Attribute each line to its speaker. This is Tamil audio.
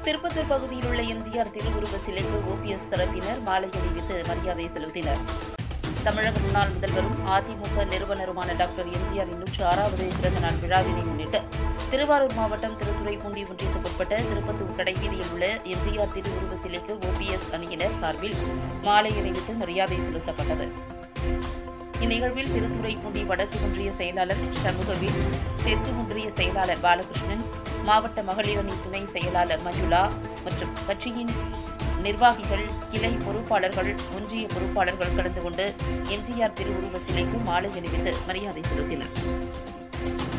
Speaker 1: திருப்பத்தூர் பகுதியில் உள்ள எம்ஜிஆர் திருவுருவ சிலைக்கு ஓபிஎஸ் தரப்பினர் மாலை அணிவித்து மரியாதை செலுத்தினர் தமிழக முன்னாள் முதல்வரும் அதிமுக நிறுவனருமான டாக்டர் எம்ஜிஆரின் நூற்று ஆறாவது பிறந்த நாள் விழாவினை முன்னிட்டு திருவாரூர் மாவட்டம் திருத்துறைப்பூண்டி ஒன்றியத்துக்குட்பட்ட திருப்பத்தூர் கடைவீதியில் உள்ள எம்ஜிஆர் திருவுருவ சிலைக்கு ஓபிஎஸ் அணியினர் சார்பில் மாலை அணிவித்து மரியாதை செலுத்தப்பட்டது இந்நிகழ்வில் திருத்துறைப்பூண்டி வடக்கு ஒன்றிய செயலாளர் சண்முகவேல் தெற்கு ஒன்றிய செயலாளர் பாலகிருஷ்ணன் மாவட்ட மகளிர் அணி துணை செயலாளர் மஞ்சுளா மற்றும் கட்சியின் நிர்வாகிகள் கிளை பொறுப்பாளர்கள் ஒன்றிய பொறுப்பாளர்கள் கலந்து கொண்டு எம்ஜிஆர் திருவுருவ சிலைக்கு மாலை அணிவித்து மரியாதை செலுத்தினர்